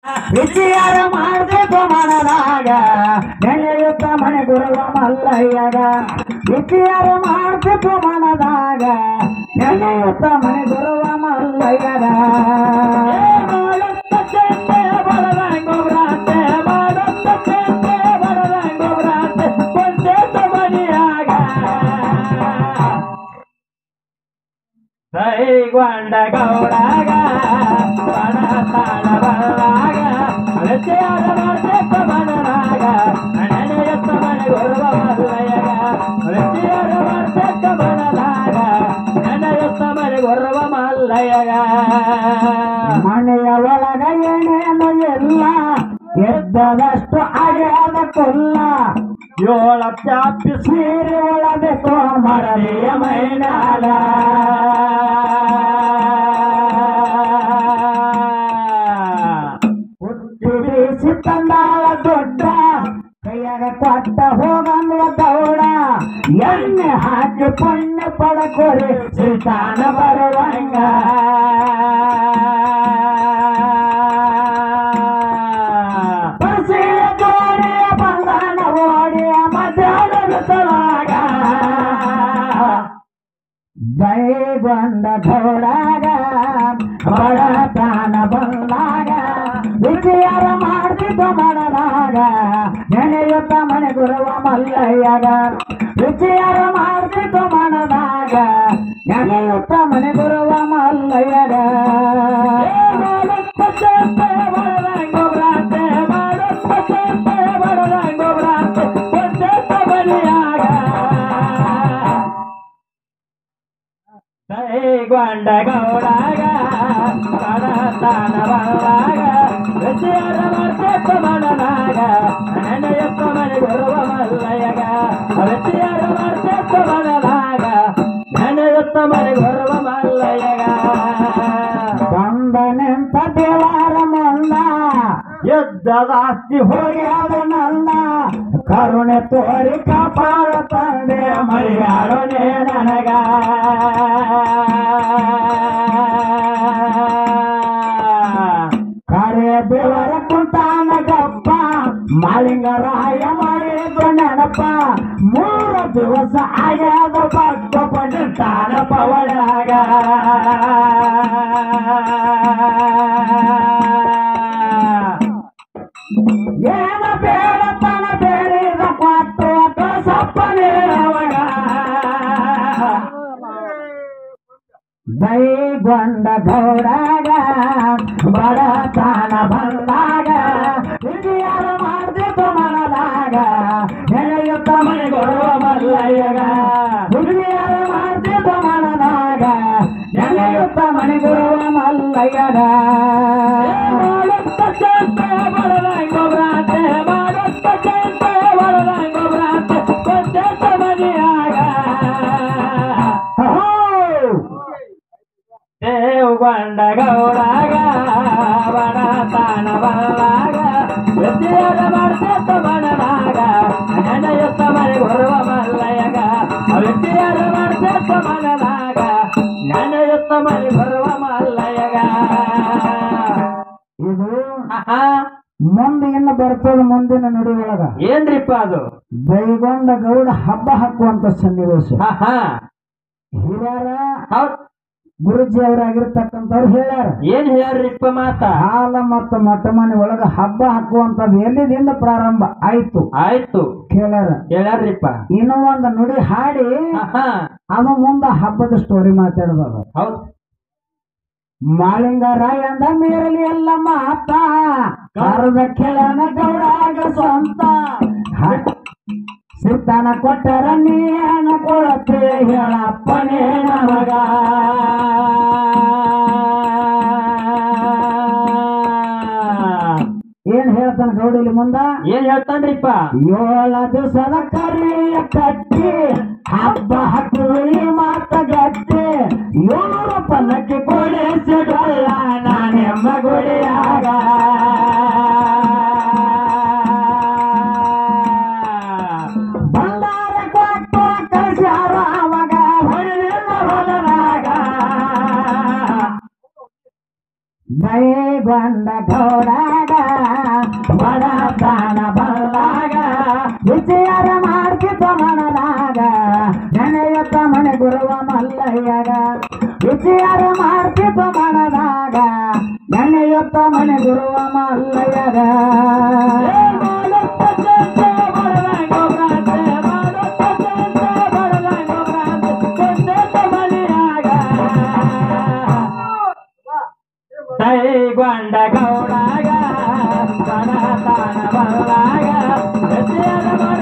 ವಿಚಾರ ಮಾಡ್ಬೇಕು ಮನದಾಗ ನೆನೆಯುತ್ತ ಮನೆ ಗುರುವ ಮಲ್ಲಯ್ಯಗ ವಿಚಾರ ಮಾಡ್ಬೇಕು ಮನದಾಗ ನೆನೆಯುತ್ತ ಮನೆ ಗುರುವ ಮಲ್ಲಯ್ಯಗ ಮಾಡುತ್ತ ಚೆಂಡೆ ಬಡದಂಗೊಬ್ರಾಂತೆ ಮಾಡುತ್ತ ಚೆಂಡೆ ಬಡದಂಗೊಬ್ರಾಂತೆ ಕೊಂಚೇತ ಮನೆಯಾಗ ಸೈಗೊಂಡ ಗೌಡಾಗ ಬಡ ತಾಳ ಬಲ್ಲಾಗ ಅಳತೆಯಾದ ಮಾಡ್ಬೇಕ ಮನನಾಗ ಅಣ್ಣನೆಯತ್ತ ಮನೆ ಗೊರುವ ಮಲ್ಲಯ್ಯಗ ಅಳತೆಯಾದ ಮಾಡ್ಬೇಕ ಮನನಾಗ ಅಣ್ಣನೆಯತ್ತ ಮನೆ ಗೊರುವ ಮಲ್ಲಯ್ಯಗ ಮನೆಯ ಒಳಗ ಏನೇನು ಎಲ್ಲ ಎದ್ದದಷ್ಟು ಆಗ್ಯಾದ ಕೊಲ್ಲ ಏಳ ಚಾಪಿ ಸೀರೆ ಒಳಬೇಕು ಮರಳಿಯ ಮೈನಾಲ ಹುಟ್ಟಿ ಬೀಸಿ ತಂದಾಳ ದೊಡ್ಡ ಕೈಯಾಗ ಕೊಟ್ಟ ಹೋಗಂದ್ವ ದೌಡ ಎಣ್ಣೆ ಹಾಕಿ ಪುಣ್ಯ ಪಡಕೊರಿ ಸಿತಾನ ಬರುವಂಗ ಬಸಿಯ ಜೋಡಿಯ ಬಂಧನ ಓಡಿಯ ಮಧ್ಯಾಹ್ನದ ತಲಾಗ ದೈಗೊಂಡ ಘೋಡಾಗ ಬಡತನ ಬಂದಾಗ ವಿಚಾರ ಮಾಡ್ತಿದ್ದ ಮನದಾಗ ನೆನೆಯುತ್ತ ಮನೆ ಗುರುವ ಮಲ್ಲಯ್ಯಗ ವಿಚಾರ ಮಾಡ್ತಿದ್ದ ಮನದಾಗ ನೆನೆಯುತ್ತ ಮನೆ ಗುರುವ ಮಲ್ಲಯ್ಯಗ ಮಾಡುತ್ತ ಚೇಷ್ಟೆ ಬಡದಂಗೊಬ್ರಾಂತೆ, ಮಾಡುತ್ತ ಚೇಷ್ಟೆ ಬಡದಂಗೊಬ್ರಾಂತೆ, ಕೊಂಚೇತ ಬಲಿಯಾಗ ಕೈಗೊಂಡ ಗೌಡಾಗ ಬಡತನ ಬಲ್ಲಾಗ ವಿಚಾರ ಮಾಡ್ಬೇಕು ಮನನಾಗ ನೆನೆಯಪ್ಪ ಮನೆ ಗುರುವ ಮಲ್ಲಯ್ಯಗ ವಿಚಾರ ಮಾಡ್ಬೇಕು ಮನನಾಗ ನೆನೆಯುತ್ತ ಮನೆ ಗುರುವ ಮಲ್ಲಯ್ಯಗ ಬಂದ ನಿಂತ ದೇವಾರ ಮುಂದ ಯುದ್ಧದಾಸ್ತಿ ಹೋಗ್ಯಾದ ನನ್ನ ಕರುಣೆ ತೋರಿ ಕಾಪಾಡ ತಂದೆ ಮರಿಯಾಡೋನೆ ನನಗ ಕರೆ ದೇವರ ಕುಂತಾನ ಗಪ್ಪ ಮಾಲಿಂಗರಾಯ ಮಾಡಿದ ನೆನಪ ಮೂರು ದಿವಸ ಆಗ್ಯಾದ ಭಕ್ತ ಪಡಿತಾನ ಪವಳಾಗ ಏನ ಬೇಡ ತನ ಬೇಡಿದ ಕೊಟ್ಟು ಕಸಪ್ಪನೇ ಅವಾಗ ದೈಗೊಂಡ ಗೌಡಾಗ ಬಡತನ ಬಂದಾಗ ವಿಜಯಾರ ಮಾಡ್ಬೇಕು ಮನದಾಗ ನೆನೆಯುತ್ತ ಮನೆ ಕೊಡುವ ಮಲ್ಲಯ್ಯಗ ವಿಜಯಾರ ಮಾಡ್ಬೇಕು ಮನದಾಗ ನೆನೆಯುತ್ತ ಮನೆ ಕೊಡುವ ಮಲ್ಲಯ್ಯಗ ಮಾಡುತ್ತ ಚಂತೆ ಬಡದಂಗೊಬ್ರಾಂತೆ ಮಾಡುತ್ತ ಚಂತೆ ಬಡದಂಗೊಬ್ರಾಂತೆ ಕೊಂಚ ಮನೆಯಾಗ ದೇವಗೊಂಡ ಗೌಡಾಗ ಬಡತನ ಬಲ್ಲಾಗ ವಿದ್ಯಾಗ ಮಾಡ್ಬೇಕು ಮನನಾಗ ನೆನೆಯುತ್ತ ಮನೆ ಬರುವ ಮಲ್ಲಯ್ಯಗ ವಿದ್ಯಾಗ ಮಾಡ್ಬೇಕು ಮನನಾಗ ನೆನೆಯುತ್ತ ಮನೆ ಬರುವ ಮಲ್ಲಯ್ಯಗ ಇದು ಮುಂದೆ ಇನ್ನು ಬರ್ತದ ಮುಂದಿನ ನುಡಿ ಒಳಗ ಏನ್ರಿಪ್ಪ ಅದು ದೈಗೊಂಡ ಗೌಡ ಹಬ್ಬ ಹಾಕುವಂತ ಸನ್ನಿವೇಶ ಹಾ ಹಾ ಹಿರಿಯರ ಹೌದ್ ಗುರುಜಿ ಅವರಾಗಿರ್ತಕ್ಕಂಥವ್ರು ಹೇಳ್ಯಾರ ಏನ್ ಹೇಳ್ರಿಪ್ಪ ಮಾತ ಹಾಲ ಮತ್ತು ಮಠಮನೆ ಒಳಗ ಹಬ್ಬ ಹಾಕುವಂತದ್ದು ಎಲ್ಲಿದಿಂದ ಪ್ರಾರಂಭ ಆಯ್ತು ಆಯ್ತು ಕೇಳ್ಯಾರ ಹೇಳ್ಯಾರ್ರಿಪ್ಪ ಇನ್ನೂ ಒಂದು ನುಡಿ ಹಾಡಿ ಹಾ ಹಾ ಅದು ಮುಂದ ಹಬ್ಬದ ಸ್ಟೋರಿ ಮಾತಾಡೋದು ಹೌದ್ ಮಾಳಿಂಗರಾಯ ಅಂದ ಮೀರಲಿ ಎಲ್ಲ ಮಾತ ಕರದ ಕೆಳನ ಗೌಡಾಗ ಸ್ವಂತ ಹ- ಸಿದ್ಧಾನ ಕೊಟ್ಟರ ನೀನ ಕೊಡತ್ತೆ ಹೇಳಪ್ಪನೇ ನಮಗ ಏನ್ ಹೇಳ್ತಾನ ಗೌಡಲಿ ಮುಂದ ಏನ್ ಹೇಳ್ತಾನ್ರಿಪ್ಪ ಏಳ ದಿವಸದ ಕರಿಯ ಕಟ್ಟಿ ಹಬ್ಬ ಹಕ್ಕುಳಿ ಮಾತ ಗಟ್ಟಿ ಏಳು ಪಲ್ಲಕ್ಕಿ ಕೊಡಿಸಿಡಲ್ಲ ನಾನೆಮ್ಮ ಗುಡಿಯಾಗ ಬಂಗಾರ ಕೊಟ್ಟು ಕಳ್ಸ್ಯಾರ ಅವಾಗ ಹೊರಲಿಲ್ಲ ಹೊಲದಾಗ ದೈಗೊಂಡ ಗೌಡಾಗ ಬಡತನ ಬರಲಾಗ ವಿಜಯರ ಮಾಡ್ತಿದ್ದ ಮನದಾಗ ನೆನೆಯುತ್ತ ಮನೆ ಗುರುವ ಮಲ್ಲಯ್ಯಗ ವಿಜಯರ ಮಾಡ್ತಿದ್ದ ಮನದಾಗ ನೆನೆಯುತ್ತ ಮನೆ ಗುರುವ ಮಲ್ಲಯ್ಯಗ ಕೈಗೊಂಡ ಗೌಡಾಗ ಬಡತನ ಬರಲಾಗ ಗತಿಯರ